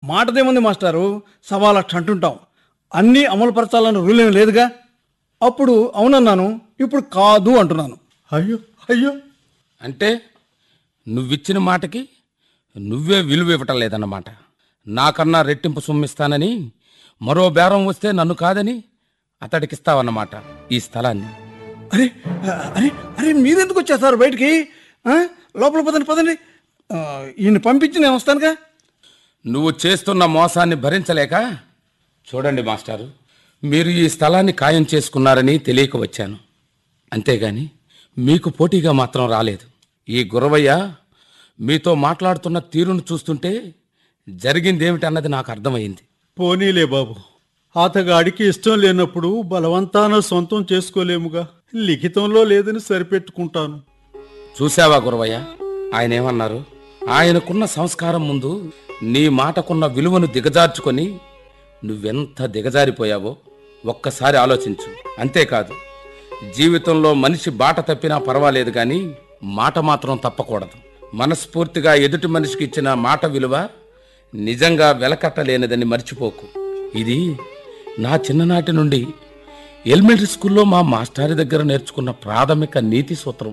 మాటదేముంది మాస్టారు సవా లక్ష అంటుంటాం అన్నీ అమలుపరచాలన్న రూల్ ఏం లేదుగా అప్పుడు అవునన్నాను ఇప్పుడు కాదు అంటున్నాను అయ్యో అయ్యో అంటే నువ్విచ్చిన మాటకి నువ్వే విలువ ఇవ్వటం లేదన్నమాట నాకన్నా రెట్టింపు సొమ్మిస్తానని మరో బేరం వస్తే నన్ను కాదని అతడికిస్తావన్నమాట ఈ స్థలాన్ని అరే ఆ, అరే అరే మీరెందుకు వచ్చేస్తారు బయటికి ఆ? లోపల పదండి పదండి ఆ, ఈయన పంపించి నేను వస్తానుగా నువ్వు చేస్తున్న మోసాన్ని భరించలేక చూడండి మాస్టారు మీరు ఈ స్థలాన్ని ఖాయం చేసుకున్నారని తెలియక వచ్చాను అంతేగాని మీకు పోటీగా మాత్రం రాలేదు ఈ గురవయ్య మీతో మాట్లాడుతున్న తీరును చూస్తుంటే జరిగిందేమిటన్నది నాకు అర్థమైంది పోనీలే బాబు ఆతగాడికి ఇష్టం లేనప్పుడు బలవంతాన సొంతం చేసుకోలేముగా లిఖితంలో లేదని సరిపెట్టుకుంటాను చూశావా గురవయ్య ఆయన ఏమన్నారు ఆయనకున్న సంస్కారం ముందు నీ మాటకున్న విలువను దిగజార్చుకొని నువ్వెంత దిగజారిపోయావో ఒక్కసారి ఆలోచించు అంతేకాదు జీవితంలో మనిషి బాట తప్పినా పర్వాలేదు కానీ మాట మాత్రం తప్పకూడదు మనస్ఫూర్తిగా ఎదుటి మనిషికి ఇచ్చిన మాట విలువ నిజంగా వెలకట్టలేనిదని మర్చిపోకు ఇది నా చిన్ననాటి నుండి ఎలిమెంటరీ స్కూల్లో మా మాస్టారి దగ్గర నేర్చుకున్న ప్రాథమిక నీతి సూత్రం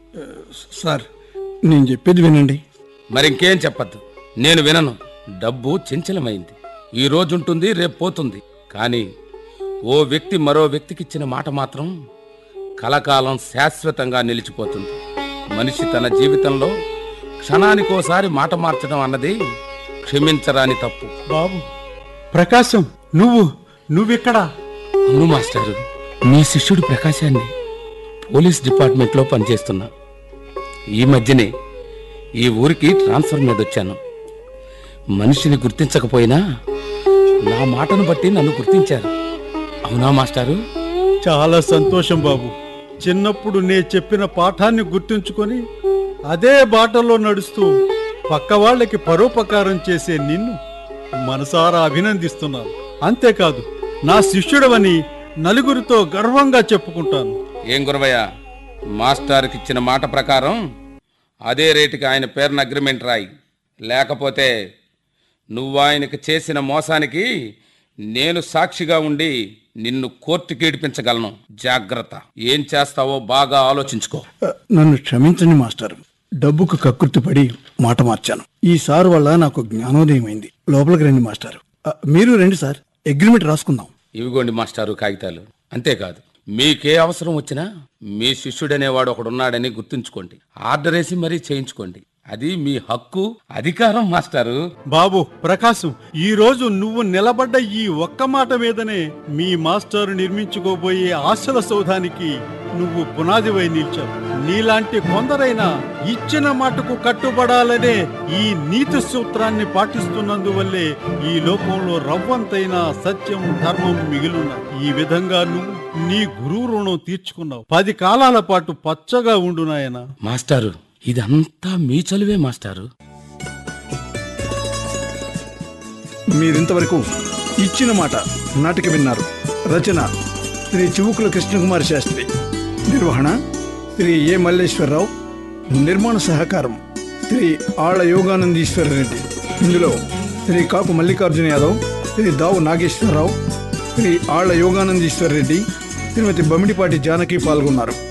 సార్ నేను చెప్పేది వినండి మరింకేం చెప్పద్దు నేను వినను డబ్బు చంచలమైంది ఈ రోజు ఉంటుంది రేపు పోతుంది కానీ ఓ వ్యక్తి మరో వ్యక్తికిచ్చిన మాట మాత్రం కలకాలం శాశ్వతంగా నిలిచిపోతుంది మనిషి తన జీవితంలో క్షణానికోసారి మాట మార్చడం అన్నది క్షమించరాని తప్పు బాబు ప్రకాశం నువ్వు నువ్వెక్కడా అవును మాస్టారు మీ శిష్యుడు ప్రకాశాన్ని పోలీస్ డిపార్ట్మెంట్లో పనిచేస్తున్నా ఈ మధ్యనే ఈ ఊరికి ట్రాన్స్ఫర్ మీద వచ్చాను మనిషిని గుర్తించకపోయినా నా మాటను బట్టి నన్ను గుర్తించారు అవునా మాస్టారు చాలా సంతోషం బాబు చిన్నప్పుడు నే చెప్పిన పాఠాన్ని గుర్తుంచుకొని అదే బాటలో నడుస్తూ పక్క వాళ్ళకి పరోపకారం చేసే నిన్ను మనసారా అభినందిస్తున్నాను అంతేకాదు నా శిష్యుడవని నలుగురితో గర్వంగా చెప్పుకుంటాను ఏం గురవయ్య మాస్టర్కి ఇచ్చిన మాట ప్రకారం అదే రేటుకి ఆయన పేరున అగ్రిమెంట్ రాయి లేకపోతే నువ్వు ఆయనకి చేసిన మోసానికి నేను సాక్షిగా ఉండి నిన్ను కోర్టుకి ఏడిపించగలను జాగ్రత్త ఏం చేస్తావో బాగా ఆలోచించుకో ఆ, నన్ను క్షమించండి మాస్టర్ డబ్బుకు కక్కుర్తిపడి మాట మార్చాను ఈ సార్ వల్ల నాకు జ్ఞానోదయమైంది లోపలికి రండి మాస్టర్ ఆ, మీరు రండి సార్ అగ్రిమెంట్ రాసుకుందాం ఇవిగోండి మాస్టారు కాగితాలు అంతేకాదు మీకే అవసరం వచ్చినా మీ శిష్యుడనేవాడు ఒకడున్నాడని గుర్తుంచుకోండి ఆర్డర్ వేసి మరీ చేయించుకోండి అది మీ హక్కు అధికారం మాస్టారు బాబు ప్రకాశం ఈ రోజు నువ్వు నిలబడ్డ ఈ ఒక్క మాట మీదనే మీ మాస్టర్ నిర్మించుకోబోయే ఆశల సౌధానికి నువ్వు పునాదివై నిల్చావు నీలాంటి కొందరైనా ఇచ్చిన మాటకు కట్టుబడాలనే ఈ నీతి సూత్రాన్ని పాటిస్తున్నందువల్లే ఈ లోకంలో రవ్వంతైనా సత్యం ధర్మం మిగిలిన ఈ విధంగా నువ్వు నీ గురువు రుణం తీర్చుకున్నావు పది కాలాల పాటు పచ్చగా ఉండు నాయనా మాస్టారు ఇదంతా మీ చలువే మాస్టారు మీరింతవరకు ఇచ్చిన మాట నాటిక విన్నారు రచన శ్రీ చివుకుల కృష్ణకుమార్ శాస్త్రి నిర్వహణ శ్రీ ఏ మల్లేశ్వరరావు నిర్మాణ సహకారం శ్రీ ఆళ్ల యోగానందీశ్వర రెడ్డి ఇందులో శ్రీ కాపు మల్లికార్జున యాదవ్ శ్రీ దావు నాగేశ్వరరావు శ్రీ ఆళ్ల యోగానందీశ్వర రెడ్డి శ్రీమతి బమిడిపాటి జానకి పాల్గొన్నారు